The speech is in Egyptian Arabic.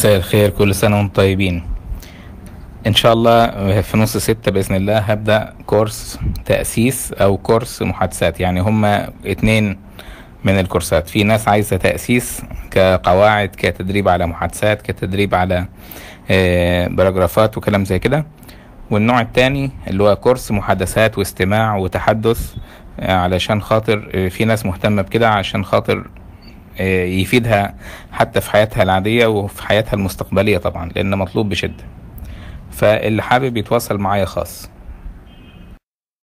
مساء الخير كل سنة وانتم طيبين ان شاء الله في نص ستة بإذن الله هبدأ كورس تأسيس او كورس محادثات يعني هما اتنين من الكورسات في ناس عايزة تأسيس كقواعد كتدريب على محادثات كتدريب على آه، باراجرافات وكلام زي كده والنوع التاني اللي هو كورس محادثات واستماع وتحدث آه، علشان خاطر آه، في ناس مهتمة بكده عشان خاطر آه، يفيدها حتى في حياتها العادية وفي حياتها المستقبلية طبعا لأن مطلوب بشدة فاللي حابب يتواصل معايا خاص